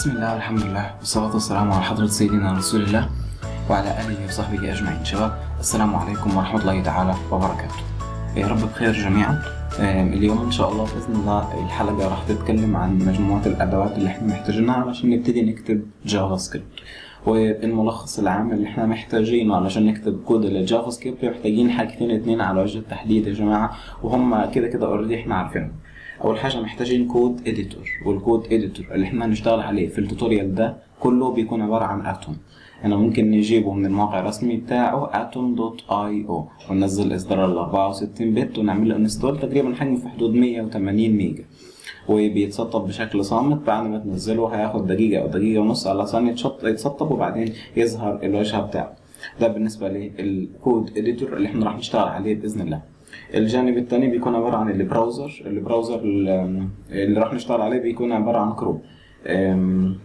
بسم الله والحمد لله والصلاة والسلام على حضرة سيدنا رسول الله وعلى آله وصحبه أجمعين شباب السلام عليكم ورحمة الله تعالى وبركاته يا رب بخير جميعا آم، اليوم إن شاء الله بإذن الله الحلقة راح تتكلم عن مجموعة الأدوات اللي احنا محتاجينها علشان نبتدي نكتب جافا سكريبت والملخص العام اللي احنا محتاجينه علشان نكتب كود للجافا سكريبت محتاجين حاجتين اتنين على وجه التحديد يا جماعة وهم كده كده اوريدي احنا عارفينهم اول حاجه محتاجين كود اديتور والكود اديتور اللي احنا هنشتغل عليه في التوتوريال ده كله بيكون عباره عن اتوم انا ممكن نجيبه من الموقع الرسمي بتاعه atom.io وننزل اصدار ال 64 بت ونعمل له انستول تقريبا حجمه في حدود 180 ميجا وبيتسطب بشكل صامت بعد ما تنزله هياخد دقيقة أو دقيقة ونص على ثانية يتشط- يتسطب وبعدين يظهر الواجهة بتاعه ده بالنسبة للكود اديتور اللي احنا راح نشتغل عليه بإذن الله الجانب الثاني بيكون عبارة عن البراوزر البراوزر ال- اللي راح نشتغل عليه بيكون عبارة عن كروم أم،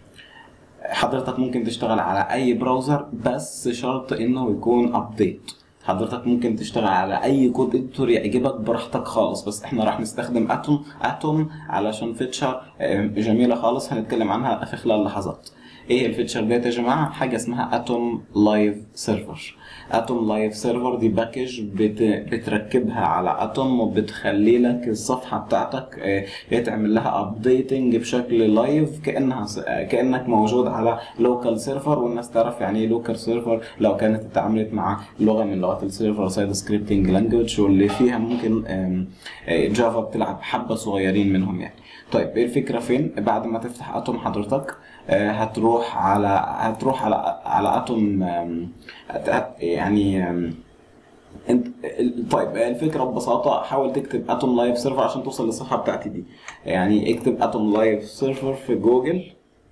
حضرتك ممكن تشتغل على اي براوزر بس شرط انه يكون ابديت حضرتك ممكن تشتغل على اي كود اديتور يعجبك براحتك خالص بس احنا راح نستخدم اتوم اتوم علشان فيتشر جميله خالص هنتكلم عنها في خلال لحظات ايه الفيتشر ديت يا جماعه حاجه اسمها اتوم لايف سيرفر اتوم لايف سيرفر دي باكج بت... بتركبها على اتوم وبتخلي لك الصفحه بتاعتك آه، يتعمل لها ابديتنج بشكل لايف كانها س- آه، كانك موجود على لوكال سيرفر والناس تعرف يعني ايه لوكال سيرفر لو كانت اتعاملت مع لغه من لغات السيرفر سايد سكريبتنج لانجوج واللي فيها ممكن آم، آه، جافا بتلعب حبه صغيرين منهم يعني طيب ايه الفكره فين بعد ما تفتح اتوم حضرتك آه، هتروح على هتروح على على اتوم آم، هت- يعني آم، انت ال- طيب الفكره ببساطه حاول تكتب اتوم لايف سيرفر عشان توصل للصفحه بتاعتي دي يعني اكتب اتوم لايف سيرفر في جوجل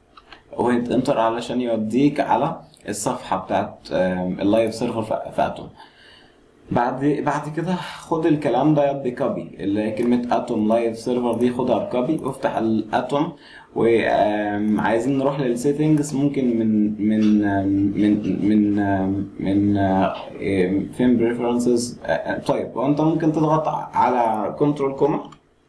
وهيت انتر علشان يوديك على الصفحه بتاعت آم، اللايف سيرفر في في اتوم بعد بعد كده خد الكلام ده يدي كوبي اللي هي كلمة اتوم لايف سيرفر دي خدها بكوبي وافتح الاتوم وعايزين نروح للسيتنجز ممكن من من آم، من من آم، من آه، آم، فين بريفرنسز طيب وانت ممكن تضغط على كنترول كوما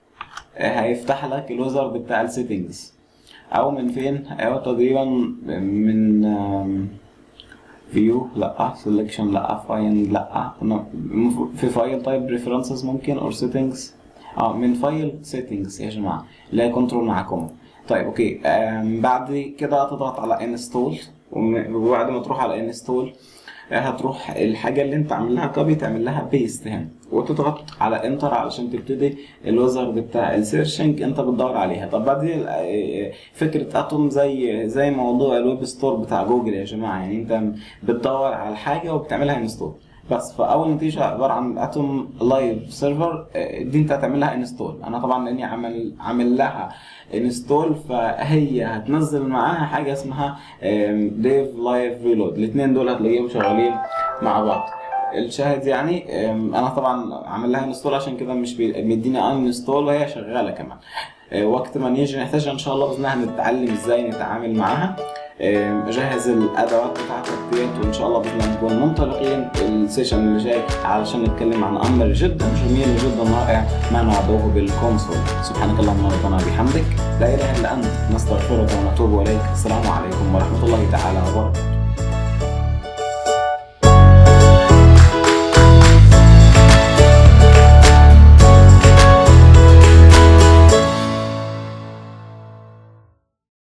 هيفتح لك الويزرد بتاع السيتنجز او من فين او تقريبا من آم، فيو لا سelection لا فايند لا no. في فايل طيب ريفرنسز ممكن اور سيتنجز اه من فايل سيتنجز يا جماعه لا كنترول معاكم طيب اوكي آم بعد كده هتضغط على انستول وبعد ما تروح على انستول هتروح الحاجه اللي انت عامل لها كوبي تعمل لها بيست هنا وتضغط على انتر علشان تبتدي الويزرد بتاع السيرشنج انت بتدور عليها طب بعدين آه، فكره اتوم زي زي موضوع الويب ستور بتاع جوجل يا جماعه يعني انت بتدور على الحاجه وبتعملها انستول بس فاول نتيجه عباره عن اتوم لايف سيرفر دي انت هتعمل لها انستول انا طبعا لاني عامل عامل لها انستول فهي هتنزل معاها حاجه اسمها ديف لايف ريلود الاثنين دول هتلاقيهم شغالين مع بعض الشاهد يعني أم، انا طبعا عامل لها انستول عشان كده مش بي- مديني ان انستول وهي شغاله كمان أه، وقت ما نيجي نحتاجها ان شاء الله باذن الله هنتعلم ازاي نتعامل معاها أم، جهز الادوات بتاعتك ديت وان شاء الله باذن الله نكون منطلقين السيشن اللي جاي علشان نتكلم عن امر جدا جميل وجدا رائع ما نعرضه بالكونسول سبحانك اللهم ربنا بحمدك لا اله الا انت نستغفرك ونتوب اليك السلام عليكم ورحمه الله تعالى وبركاته